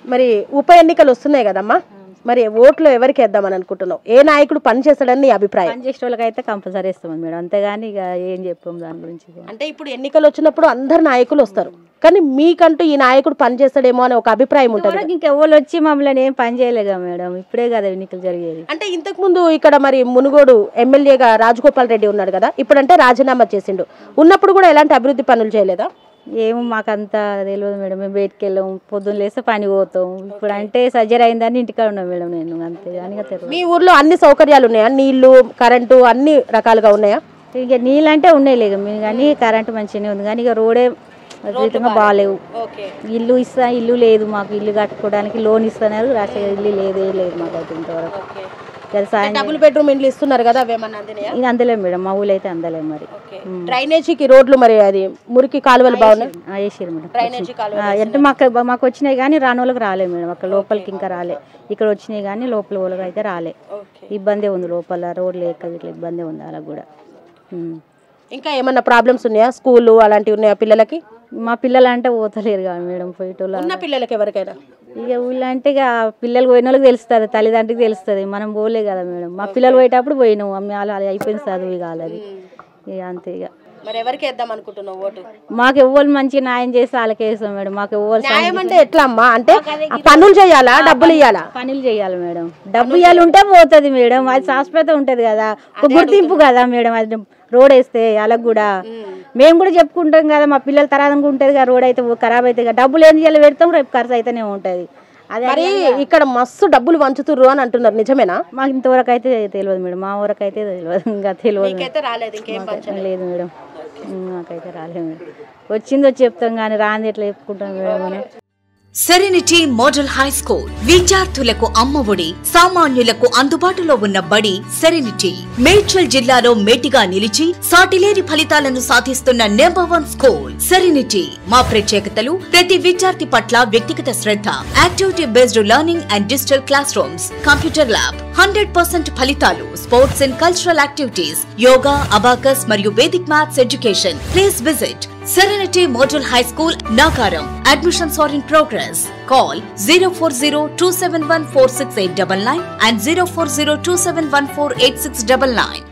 మరి ఉప ఎన్నికలు వస్తున్నాయి కదమ్మా మరి ఓట్లు ఎవరికి వేద్దామని అనుకుంటున్నావు ఏ నాయకుడు పని చేస్తాడని నీ అభిప్రాయం పని చేసే వాళ్ళకి అయితే కంపల్సరీ ఇస్తాం మేడం అంతేగాని ఇక ఏం చెప్పాం దాని గురించి ఇక. అంటే ఇప్పుడు ఎన్నికలు వచ్చినప్పుడు అందరు నాయకులు వస్తారు కానీ మీకంటూ ఈ నాయకుడు పని చేస్తాడేమో అని ఒక అభిప్రాయం ఉంటుంది ఇంతవరకు ఇంకెవ్వరు వచ్చి మమ్మల్ని ఏం పని చేయలేగా మేడం ఇప్పుడే కదా ఎన్నికలు జరిగేది అంటే ఇంతకు ముందు ఇక్కడ మరి మునుగోడు ఎమ్మెల్యేగా రాజగోపాల్ రెడ్డి ఉన్నాడు కదా ఇప్పుడంటే రాజీనామా చేసిండు ఉన్నప్పుడు కూడా ఎలాంటి అభివృద్ధి పనులు చేయలేదా ఏమో మాకంత తెలియదు మేడం మేము బయటికి వెళ్ళాం పొద్దున్న లేస్తే పని పోతాం ఇప్పుడు అంటే సర్జరీ అయిందని ఇంటికాడ ఉన్నాం మేడం నేను అంతే కానీ ఇక తెలియదు మీ ఊర్లో అన్ని సౌకర్యాలు ఉన్నాయా నీళ్లు కరెంటు అన్ని రకాలుగా ఉన్నాయా ఇక నీళ్ళు అంటే ఉన్నాయి లేక మేము కానీ కరెంట్ మంచిగానే ఉంది కానీ ఇక రోడే విపరీతంగా బాగాలేవు ఇల్లు ఇస్తా ఇల్లు లేదు మాకు ఇల్లు కట్టుకోవడానికి లోన్ ఇస్తున్నారు రాసే ఇల్లు లేదే లేదు మాకు అయితే ఇంతవరకు ఇక సాయం డబుల్ బెడ్రూమ్ ఇండ్లు ఇస్తున్నారు కదా అవేమన్నా అందినాయా ఇక అందలేము మేడం మా ఊళ్ళో అయితే అందలేము మరి డ్రైనేజీకి రోడ్లు మరి అది మురికి కాలువలు బాగున్నాయి ఆ, వేసిర్రు మేడం డ్రైనేజీ కాలువ ఆ, అంటే మాకు మాకు వచ్చినాయి కానీ రాని వాళ్ళకి రాలేదు మేడం అక్కడ లోపలికి ఇంకా రాలే ఇక్కడ వచ్చినాయి కానీ లోపల వాళ్ళకి అయితే రాలే ఇబ్బంది ఉంది లోపల రోడ్లు ఎక్క ఇట్లా ఇబ్బంది ఉంది వాళ్ళకి కూడా ఉమ్. ఇంకా ఏమన్నా ప్రాబ్లమ్స్ ఉన్నాయా స్కూల్ అలాంటివి ఉన్నాయా పిల్లలకి మా పిల్లలు అంటే పోతలేరు కదా మేడం పోయేటోళ్ళ ఉన్న పిల్లలకి ఎవరికైనా ఇక ఊళ్ళో అంటే ఇక పిల్లలు పోయిన వాళ్ళకి తెలుస్తుంది తల్లిదండ్రికి తెలుస్తుంది మనం పోలే కదా మేడం మా పిల్లలు పోయేటప్పుడు పోయినాం అమ్మ అలా అయిపోయింది చదువు ఇక వాళ్ళది ఇక అంతే ఇక మరి ఎవరికి వేద్దాం అనుకుంటున్నావు ఓటు మాకు ఎవ్వరు మంచి న్యాయం చేస్తే వాళ్ళకే వేస్తాం మేడం మాకు ఎవ్వరు న్యాయం అంటే ఎట్లా అమ్మా అంటే ఆ పనులు చేయాలా డబ్బులు ఇవ్వాలా పనులు చేయాలి మేడం డబ్బు ఇవ్వాలి ఉంటే పోతుంది మేడం అది శాశ్వత ఉంటది కదా ఒక గుర్తింపు కదా మేడం అది రోడ్ వేస్తే వాళ్ళకి కూడా మేము కూడా చెప్పుకుంటాం కదా మా పిల్లల తర్వాత ఉంటుంది కదా రోడ్ అయితే ఖరాబ్ అయితే కదా డబ్బులు ఏం చేయాలి పెడతాం రేపు ఖర్చు అయితేనే ఉంటుంది అదే మరి ఇక్కడ మస్తు డబ్బులు వంచుతుర్రు అని అంటున్నారు నిజమేనా మాకు ఇంతవరకు అయితే తెలియదు మేడం మా ఊరకు అయితే తెలియదు ఇంకా తెలియదు అయితే రాలేదు ఇంకేం మాకైతే లేదు మేడం ఉమ్, మాకైతే రాలేదు మేడం వచ్చింది వచ్చి చెప్తాం కానీ రాంది ఎట్లా చెప్పుకుంటాం మేడం మనం సెరెనిటీ మోడల్ హై స్కూల్ విద్యార్థులకు అమ్మఒడి సామాన్యులకు అందుబాటులో ఉన్న బడి సెరెనిటీ మేడ్చల్ జిల్లాలో మేటిగా నిలిచి సాటిలేని ఫలితాలను సాధిస్తున్న నెంబర్ వన్ స్కూల్ సెరెనిటీ మా ప్రత్యేకతలు ప్రతి విద్యార్థి పట్ల వ్యక్తిగత శ్రద్ధ activity based learning and digital classrooms computer lab hundred percent ఫలితాలు sports and cultural activities yoga abacus మరియు Vedic maths education please visit Serenity Model High School, Nagaram. Admissions are in progress. Call 040 and 040 271 8699.